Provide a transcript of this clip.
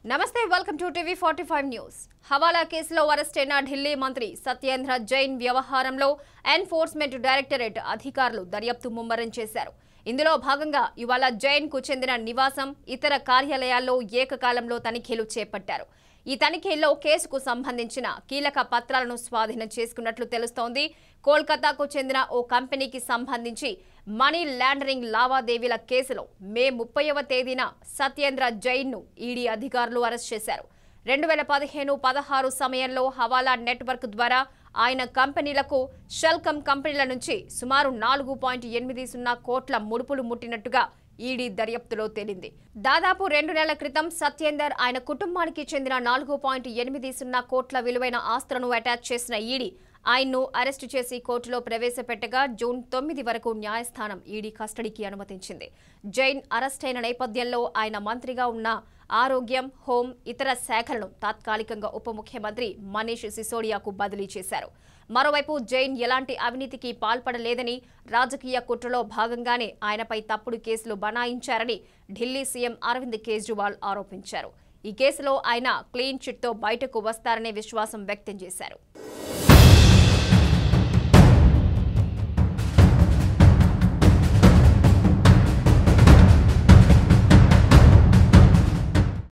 నమస్తే welcome to TV forty five news హవాలా కేసులో అరెస్ట్ అయిన ఢిల్లీ మంత్రి సత్యేంద్ర జైన్ వ్యవహారంలో ఎన్ఫోర్స్మెంట్ డైరెక్టరేట్ అధికారులు దర్యాప్తు ముమ్మరం చేశారు ఇందులో భాగంగా ఇవాళ జైన్ కు చెందిన నివాసం ఇతర కార్యాలయాల్లో ఏకకాలంలో తనిఖీలు చేపట్టారు ఈ తనిఖీల్లో కేసుకు సంబంధించిన కీలక పత్రాలను స్వాధీనం చేసుకున్నట్లు తెలుస్తోంది కోల్కతాకు చెందిన ఓ కంపెనీకి సంబంధించి మనీ లాండరింగ్ లావాదేవీల కేసులో మే ముప్పైవ తేదీన సత్యేంద్ర జైన్ను ఈడీ అధికారులు అరెస్ట్ చేశారు రెండు వేల పదిహేను పదహారు సమయంలో హవాలా నెట్వర్క్ ద్వారా ఆయన కంపెనీలకు షెల్కమ్ కంపెనీల నుంచి సుమారు నాలుగు పాయింట్ ఎనిమిది సున్నా కోట్ల ముడుపులు ముట్టినట్టుగా ఈడీ దర్యాప్తులో తేలింది దాదాపు రెండు నెలల క్రితం సత్యేందర్ ఆయన కుటుంబానికి చెందిన నాలుగు పాయింట్ ఎనిమిది సున్నా కోట్ల విలువైన ఆస్తులను అటాచ్ చేసిన ఈడీ ఆయన్ను అరెస్టు చేసి కోర్టులో ప్రవేశపెట్టగా జూన్ తొమ్మిది వరకు న్యాయస్థానం ఈడీ కస్టడీకి అనుమతించింది జైన్ అరెస్ట్ అయిన నేపథ్యంలో ఆయన మంత్రిగా ఉన్న ఆరోగ్యం హోం ఇతర శాఖలను తాత్కాలికంగా ఉప ముఖ్యమంత్రి మనీష్ సిసోడియాకు బదిలీ చేశారు మరోవైపు జైన్ ఎలాంటి అవినీతికి పాల్పడలేదని రాజకీయ కుట్రలో భాగంగానే ఆయనపై తప్పుడు కేసులు బనాయించారని ఢిల్లీ సీఎం అరవింద్ కేజ్రీవాల్ ఆరోపించారు ఈ కేసులో ఆయన క్లీన్ చిట్తో బయటకు వస్తారనే విశ్వాసం వ్యక్తం చేశారు